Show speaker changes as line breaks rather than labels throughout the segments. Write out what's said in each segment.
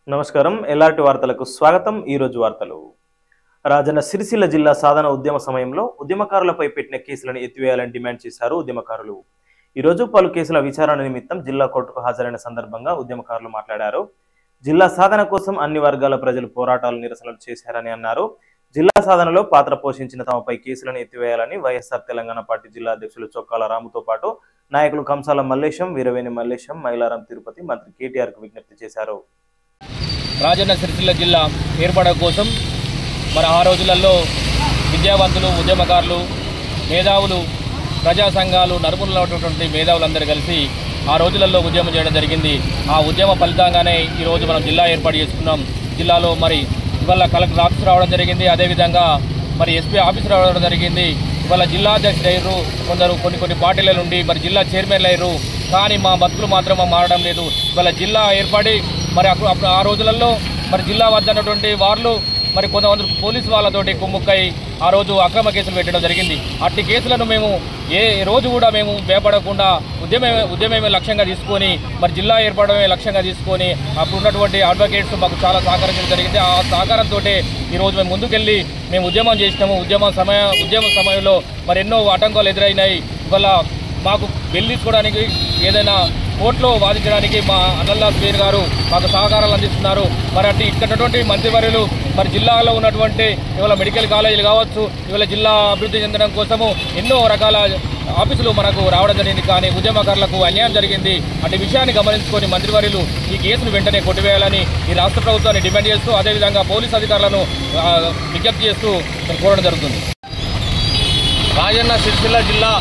నమస్కారం ఎల్ఆర్టి వార్తలకు స్వాగతం ఈ రోజు వార్తలు రాజన్న సిరిసిల్ల జిల్లా సాధన ఉద్యమ సమయంలో ఉద్యమకారులపై పెట్టిన కేసులను ఎత్తివేయాలని డిమాండ్ చేశారు ఉద్యమకారులు ఈ రోజు పలు కేసుల విచారణ నిమిత్తం జిల్లా కోర్టుకు హాజరైన సందర్భంగా ఉద్యమకారులు మాట్లాడారు జిల్లా సాధన కోసం అన్ని వర్గాల ప్రజలు పోరాటాలు నిరసనలు చేశారని అన్నారు జిల్లా సాధనలో పాత్ర పోషించిన తమపై కేసులను ఎత్తివేయాలని వైఎస్ఆర్ తెలంగాణ పార్టీ జిల్లా అధ్యక్షులు చొక్కాల రాముతో పాటు నాయకులు కంసాల మల్లేశం వీరవేణి మల్లేశం మైలారం తిరుపతి మంత్రి కేటీఆర్ కు విజ్ఞప్తి చేశారు
రాజన్న సిరిసిల్ల జిల్లా ఏర్పడ కోసం మరి ఆ రోజులలో విద్యావంతులు ఉద్యమకారులు మేధావులు ప్రజా సంఘాలు నలుపులలో ఉన్నటువంటి మేధావులందరూ కలిసి ఆ రోజులలో ఉద్యమం చేయడం జరిగింది ఆ ఉద్యమ ఫలితంగానే ఈరోజు మనం జిల్లా ఏర్పాటు చేసుకున్నాం జిల్లాలో మరి ఇవాళ కలెక్టర్ ఆఫీస్ రావడం జరిగింది అదేవిధంగా మరి ఎస్పీ ఆఫీస్ రావడం జరిగింది ఇవాళ జిల్లా అధ్యక్షుడు అయ్యారు కొందరు కొన్ని కొన్ని పార్టీల నుండి మరి జిల్లా చైర్మన్లు అయ్యారు కానీ మా బతుకులు మాత్రం మారడం లేదు ఇవాళ జిల్లా ఏర్పడి మరి అప్పుడు అప్పుడు ఆ రోజులలో మరి జిల్లా వద్ద ఉన్నటువంటి వార్లు మరి కొంతమంది పోలీసు వాళ్ళతోటి కుమ్ముక్కై ఆ రోజు అక్రమ కేసులు పెట్టడం జరిగింది అట్టి కేసులను మేము ఏ రోజు కూడా మేము భయపడకుండా ఉద్యమమే ఉద్యమమే లక్ష్యంగా తీసుకొని మరి జిల్లా ఏర్పడమే లక్ష్యంగా తీసుకొని అప్పుడు ఉన్నటువంటి అడ్వకేట్స్ మాకు చాలా సహకరించడం జరిగింది ఆ సహకారంతో ఈరోజు మేము ముందుకెళ్ళి మేము ఉద్యమం చేసినాము ఉద్యమం సమయ ఉద్యమ సమయంలో మరి ఎన్నో ఆటంకాలు ఎదురైనాయి ఇవాళ మాకు బిల్ తీసుకోవడానికి ఏదైనా కోర్టులో వాదించడానికి మా అన్నల్లా స్పీర్ గారు మాకు సహకారాలు అందిస్తున్నారు మరి అటు ఇక్కడటువంటి మంత్రివర్యులు మరి జిల్లాలో ఉన్నటువంటి ఇవాళ మెడికల్ కాలేజీలు కావచ్చు ఇవాళ జిల్లా అభివృద్ధి చెందడం కోసము ఎన్నో రకాల ఆఫీసులు మనకు రావడం జరిగింది కానీ ఉద్యమకారులకు అన్యాయం జరిగింది అటు విషయాన్ని గమనించుకొని మంత్రివర్యులు ఈ కేసును వెంటనే కొట్టివేయాలని ఈ రాష్ట్ర ప్రభుత్వాన్ని డిమాండ్ చేస్తూ అదేవిధంగా పోలీసు అధికారులను ఆ, విజ్ఞప్తి చేస్తూ కోరడం జరుగుతుంది రాజన్న సిరిసిల్ల జిల్లా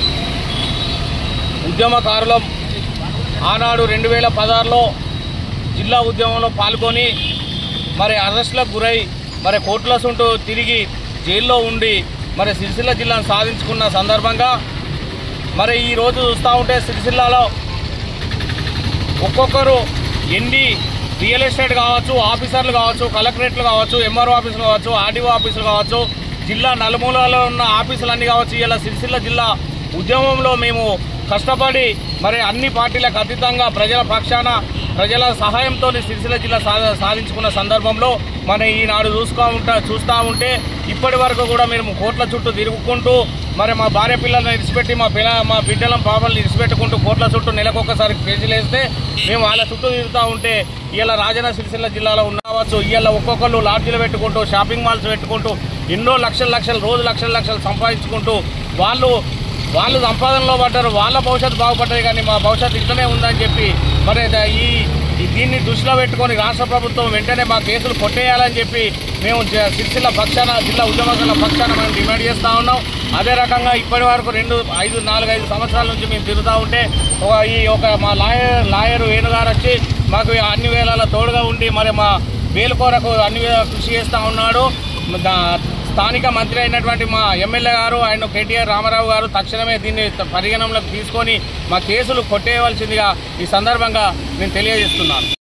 ఉద్యమకారులం ఆనాడు రెండు వేల పదహారులో జిల్లా ఉద్యమంలో పాల్గొని మరి అరెస్టులకు గురై మరి కోర్టుల చుట్టూ తిరిగి జైల్లో ఉండి మరి సిరిసిల్ల జిల్లాను సాధించుకున్న సందర్భంగా మరి ఈరోజు చూస్తూ ఉంటే సిరిసిల్లాలో ఒక్కొక్కరు ఎన్ని రియల్ ఎస్టేట్ కావచ్చు ఆఫీసర్లు కావచ్చు కలెక్టరేట్లు కావచ్చు ఎంఆర్ఓ ఆఫీసులు కావచ్చు ఆర్డీఓ ఆఫీసులు కావచ్చు జిల్లా నలుమూలలో ఉన్న ఆఫీసులన్నీ కావచ్చు ఇలా సిరిసిల్ల జిల్లా ఉద్యమంలో మేము కష్టపడి మరి అన్ని పార్టీలకు అతీతంగా ప్రజల పక్షాన ప్రజల సహాయంతో సిరిసిల్ల జిల్లా సా- సాధించుకున్న సందర్భంలో మనం ఈనాడు చూసుకో ఉంటా చూస్తూ ఉంటే ఇప్పటి వరకు కూడా మేము కోట్ల చుట్టూ తిరుగుకుంటూ మరి మా భార్య పిల్లల్ని ఇడిచిపెట్టి మా పిల్ల మా బిడ్డల పాపల్ని ఇడిచిపెట్టుకుంటూ కోట్ల చుట్టూ నెలకొకసారి కేజీలు వేస్తే మేము వాళ్ళ చుట్టూ తిరుగుతూ ఉంటే ఇలా రాజన్న సిరిసిల్ల జిల్లాలో ఉండవచ్చు ఇవాళ ఒక్కొక్కరు లాడ్జీలు పెట్టుకుంటూ షాపింగ్ మాల్స్ పెట్టుకుంటూ ఎన్నో లక్షల లక్షలు రోజు లక్షల లక్షలు సంపాదించుకుంటూ వాళ్ళు వాళ్ళు సంపాదనలో పడ్డారు వాళ్ళ భవిష్యత్తు బాగుపడ్డది కానీ మా భవిష్యత్తు ఇట్లనే ఉందని చెప్పి మరి ద- ఈ ఈ దీన్ని దృష్టిలో పెట్టుకొని రాష్ట్ర ప్రభుత్వం వెంటనే మా కేసులు కొట్టేయాలని చెప్పి మేము జ- సిరిసిల్ల పక్షాన జిల్లా ఉద్యమకాల పక్షాన మేము డిమాండ్ చేస్తూ ఉన్నాం అదే రకంగా ఇప్పటి వరకు రెండు ఐదు నాలుగు ఐదు సంవత్సరాల నుంచి మేము తిరుగుతూ ఉంటే ఒక ఈ ఒక మా లాయర్ లాయర్ వేణుగారు వచ్చి మాకు అన్ని వేళల తోడుగా ఉండి మరి మా వేలు కొరకు అన్ని వేళ కృషి చేస్తూ ఉన్నాడు దా- స్థానిక మంత్రి అయినటువంటి మా ఎమ్మెల్యే గారు ఆయన కేటీఆర్ రామారావు గారు తక్షణమే దీన్ని పరిగణనలోకి తీసుకొని మా కేసులు కొట్టేయవలసిందిగా ఈ సందర్భంగా నేను తెలియజేస్తున్నాను